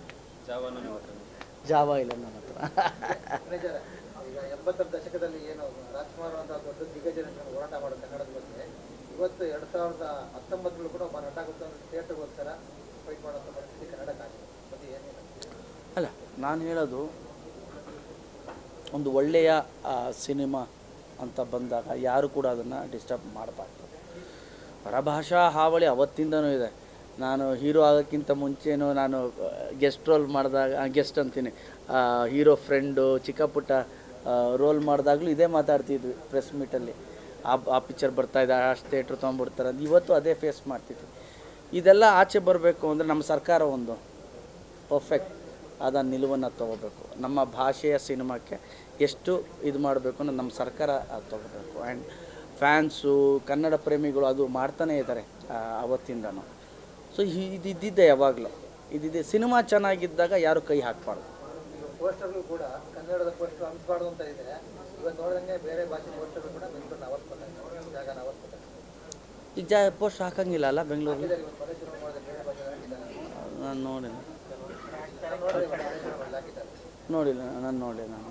ಜಾವ ಇಲ್ಲ ನನ್ನ ಹತ್ರ ಈಗ ಎಂಬತ್ತರ ದಶಕದಲ್ಲಿ ಏನು ರಾಜ್ಕುಮಾರ್ ಅಂತ ದೊಡ್ಡ ದಿಗ್ಗಜ ನಟರು ಹೋರಾಟ ಮಾಡೋ ಕನ್ನಡದ ಬಗ್ಗೆ ಇವತ್ತು ಎರಡ್ ಸಾವಿರದ ಹತ್ತೊಂಬತ್ತರಲ್ಲೂ ಕೂಡ ಒಬ್ಬ ನಟ ಗೊತ್ತ ಥಿಯೇಟರ್ಗೋಸ್ಕರ ಫೈಟ್ ಮಾಡೋಂಥ ಪರಿಸ್ಥಿತಿ ಕನ್ನಡಕ್ಕಾಗಿದೆ ಬಗ್ಗೆ ಏನಿಲ್ಲ ಅಲ್ಲ ನಾನು ಹೇಳೋದು ಒಂದು ಒಳ್ಳೆಯ ಆ, ಸಿನಿಮಾ ಅಂತ ಬಂದಾಗ ಯಾರು ಕೂಡ ಅದನ್ನು ಡಿಸ್ಟರ್ಬ್ ಮಾಡಬಾರ್ದು ಪರಭಾಷಾ ಹಾವಳಿ ಅವತ್ತಿಂದನೂ ಇದೆ ನಾನು ಹೀರೋ ಆಗೋಕ್ಕಿಂತ ಮುಂಚೆನೂ ನಾನು ಗೆಸ್ಟ್ ರೋಲ್ ಮಾಡಿದಾಗ ಗೆಸ್ಟ್ ಅಂತೀನಿ ಹೀರೋ ಫ್ರೆಂಡು ಚಿಕ್ಕ ಪುಟ್ಟ ರೋಲ್ ಮಾಡಿದಾಗಲೂ ಇದೇ ಮಾತಾಡ್ತಿದ್ವಿ ಪ್ರೆಸ್ ಮೀಟಲ್ಲಿ ಆ ಆ ಪಿಕ್ಚರ್ ಬರ್ತಾ ಇದೆ ಅಷ್ಟು ಥಿಯೇಟ್ರ್ ತೊಗೊಂಡ್ಬಿಡ್ತಾರೆ ಅಂತ ಇವತ್ತು ಅದೇ ಫೇಸ್ ಮಾಡ್ತಿದ್ವಿ ಇದೆಲ್ಲ ಆಚೆ ಬರಬೇಕು ಅಂದರೆ ನಮ್ಮ ಸರ್ಕಾರ ಒಂದು ಪರ್ಫೆಕ್ಟ್ ಆದ ನಿಲುವನ್ನು ತಗೋಬೇಕು ನಮ್ಮ ಭಾಷೆಯ ಸಿನಿಮಾಕ್ಕೆ ಎಷ್ಟು ಇದು ಮಾಡಬೇಕು ಅನ್ನೋದು ನಮ್ಮ ಸರ್ಕಾರ ಅದು ತಗೋಬೇಕು ಆ್ಯಂಡ್ ಫ್ಯಾನ್ಸು ಕನ್ನಡ ಪ್ರೇಮಿಗಳು ಅದು ಮಾಡ್ತಾನೇ ಇದ್ದಾರೆ ಆ, ಅವತ್ತಿಂದನೂ ಸೊ ಇದು ಇದ್ದಿದ್ದೆ ಯಾವಾಗಲೂ ಇದಿದೆ ಸಿನಿಮಾ ಚೆನ್ನಾಗಿದ್ದಾಗ ಯಾರು ಕೈ ಹಾಕಬಾರ್ದು ಪೋಸ್ಟರ್ಗಳು ಕೂಡ ಕನ್ನಡದ ಪೋಸ್ಟರ್ ಅನ್ಸ್ಬಾರ್ದು ಅಂತ ಇದೆ ಇವತ್ತು ನೋಡಿದಂಗೆ ಬೇರೆ ಭಾಷೆ ಪೋಸ್ಟರ್ಗಳು ಕೂಡ ಬೆಂಗಳೂರಿನ ಅವಸ್ಪತ್ತೆ ಜಾಗನ ಅವಸ್ಪತ್ತೆ ಈಗ ಜಾ ಪೋಸ್ಟ್ ಹಾಕಂಗಿಲ್ಲ ಅಲ್ಲ ಬೆಂಗಳೂರಲ್ಲಿ ಇವತ್ತು ಮನೆ ಶುರು ಮಾಡಿದ್ರೆ ಬೇರೆ ಭಾಷೆ ಹಾಕಿದ್ದಾರೆ ನಾನು ನೋಡಿಲ್ಲ ನೋಡಿದ್ರೆ ಇವತ್ತು ಮನೆ ಶುರು ಮಾಡಿ ಹಾಕಿದ್ದಾರೆ ನೋಡಿಲ್ಲ ನಾನು ನೋಡಿಲ್ಲ ನಾನು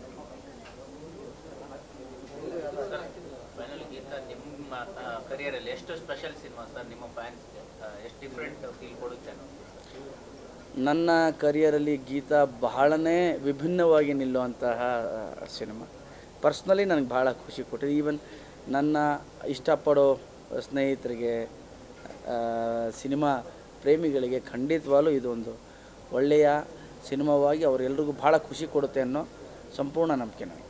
ಫೈನಲ್ ಗೀತಾ ನಿಮ್ಮ ಕರಿಯರಲ್ಲಿ ಎಷ್ಟು ಸ್ಪೆಷಲ್ ಸಿನಿಮಾ ಸರ್ ನಿಮ್ಮ ಫ್ಯಾನ್ಸ್ಗೆ ಎಷ್ಟು ಡಿಫ್ರೆಂಟ್ ಫೀಲ್ ಕೊಡುತ್ತೆ ಅನ್ನೋದು ನನ್ನ ಕರಿಯರಲ್ಲಿ ಗೀತಾ ಬಹಳನೇ ವಿಭಿನ್ನವಾಗಿ ನಿಲ್ಲುವಂತಹ ಸಿನಿಮಾ ಪರ್ಸ್ನಲಿ ನನಗೆ ಭಾಳ ಖುಷಿ ಕೊಟ್ಟಿದೆ ಈವನ್ ನನ್ನ ಇಷ್ಟಪಡೋ ಸ್ನೇಹಿತರಿಗೆ ಆ, ಸಿನಿಮಾ ಪ್ರೇಮಿಗಳಿಗೆ ಖಂಡಿತವಾಗ್ಲೂ ಇದೊಂದು ಒಳ್ಳೆಯ ಸಿನಿಮಾವಾಗಿ ಅವರೆಲ್ರಿಗೂ ಭಾಳ ಖುಷಿ ಕೊಡುತ್ತೆ ಅನ್ನೋ ಸಂಪೂರ್ಣ ನಂಬಿಕೆ ನನಗೆ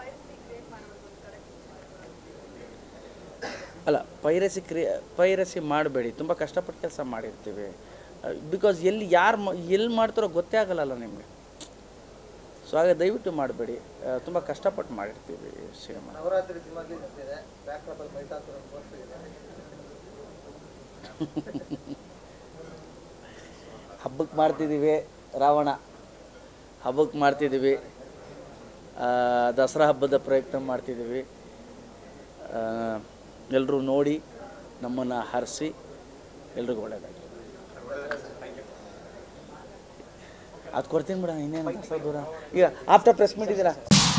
ಅಲ್ಲ ಪೈರಸಿ ಕ್ರಿಯೆ ಪೈರಸಿ ಮಾಡಬೇಡಿ ತುಂಬ ಕಷ್ಟಪಟ್ಟು ಕೆಲಸ ಮಾಡಿರ್ತೀವಿ ಬಿಕಾಸ್ ಎಲ್ಲಿ ಯಾರು ಎಲ್ಲಿ ಮಾಡ್ತಾರೋ ಗೊತ್ತೇ ಆಗಲ್ಲಲ್ಲ ನಿಮಗೆ ಸೊ ಹಾಗೆ ದಯವಿಟ್ಟು ಮಾಡಬೇಡಿ ತುಂಬ ಕಷ್ಟಪಟ್ಟು ಮಾಡಿರ್ತೀವಿ ಸಿನಿಮಾ ನವರಾತ್ರಿ ಸಿನಿಮಾಗ್ಲಿ ಇದೆ ಬ್ಯಾಕ್ ಡ್ರಾಪಲ್ಲಿ ಮೈತಾಸುರ ಪೋಸ್ಟರ್ ಇದೆ ಹಬ್ಬಕ್ಕೆ ಮಾಡ್ತಿದ್ದೀವಿ ರಾವಣ ಹಬ್ಬಕ್ಕೆ ಮಾಡ್ತಿದ್ದೀವಿ ಆ, ದಸರಾ ಹಬ್ಬದ ಪ್ರಯತ್ನ ಮಾಡ್ತಿದ್ದೀವಿ ಎಲ್ಲರೂ ನೋಡಿ ನಮ್ಮನ್ನು ಹರಿಸಿ ಎಲ್ರಿಗೂ ಒಳ್ಳೆಯದಾಗಿ ಅದು ಕೊಡ್ತೀನಿ ಬಿಡ ಇನ್ನೇನು ದಸರಾ ದೂರ ಈಗ ಆಫ್ಟರ್ ಪ್ರೆಸ್ ಮೀಟ್ ಇದ್ದೀರಾ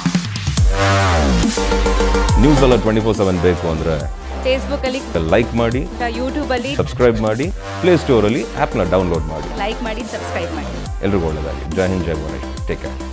ನ್ಯೂಸ್ ಎಲ್ಲ ಟ್ವೆಂಟಿ ಫೋರ್ ಸೆವೆನ್ ಬೇಕು ಅಂದರೆ ಫೇಸ್ಬುಕ್ಕಲ್ಲಿ ಲೈಕ್ ಮಾಡಿ ಯೂಟ್ಯೂಬಲ್ಲಿ ಸಬ್ಸ್ಕ್ರೈಬ್ ಮಾಡಿ ಪ್ಲೇಸ್ಟೋರಲ್ಲಿ ಆ್ಯಪ್ನ ಡೌನ್ಲೋಡ್ ಮಾಡಿ ಲೈಕ್ ಮಾಡಿ ಸಬ್ಸ್ಕ್ರೈಬ್ ಮಾಡಿ ಎಲ್ರಿಗೂ ಒಳ್ಳೆಯದಾಗಿ ಜೈ ಹಿಂದ್ ಜೈ ಗಣೇಶ್ ಟೇಕ್ ಕೇರ್